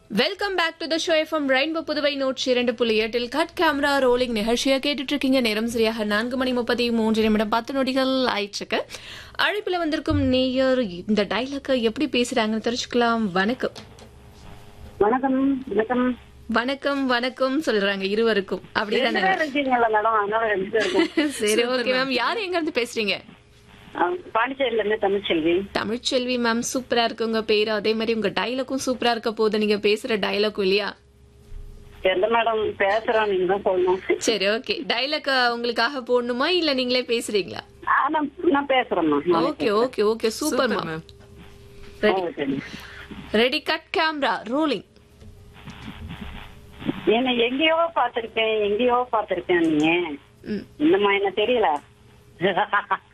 welcome back to the show FM rainbow Puduvai நூற்றி இரண்டு புள்ளி எட்டில் கட் கேமரா ரோலிங் நிகழ்ச்சியை கேட்டுட்டு இருக்கீங்க நேரம் சரியாக நான்கு மணி முப்பத்தி மூன்று நிமிடம் பத்து நொடிகள் ஆயிடுச்சுக்கு அழைப்புல வந்திருக்கும் நேயர் இந்த டைலாக்கை எப்படி பேசுறாங்கன்னு தெரிஞ்சுக்கலாம் வணக்கம் வணக்கம் வணக்கம் வணக்கம் வணக்கம் சொல்றாங்க இருவருக்கும் அப்படிதானே ரெண்டு பேர் இருக்கீங்கல்ல மேடம் அதனால ரெண்டு பேர் இருக்கும் சரி ஓகே மேம் யார் எங்க இருந்து பேசுறீங்க ஆ, பாண்டிச்சேரியில இருந்து தமிழ்ச்செல்வி தமிழ்ச்செல்வி மேம் சூப்பரா இருக்கு உங்க பேரு அதே மாதிரி உங்க டைலாக்கும் சூப்பரா இருக்க போகுது நீங்க பேசுற டைலாக்கும் இல்லையா எந்த மேடம் பேசுறோம் நீங்க தான் சொல்லணும் சரி ஓகே டைலாக் உங்களுக்காக போடணுமா இல்ல நீங்களே பேசுறீங்களா ஆ, நான் நான் பேசுறேன் ma'am okay okay okay super ma'am ready ready cut camera rolling என்ன எங்கேயோ பார்த்திருக்கேன் எங்கேயோ பார்த்திருக்கேன் நீ ம் இன்னுமா என்ன தெரியல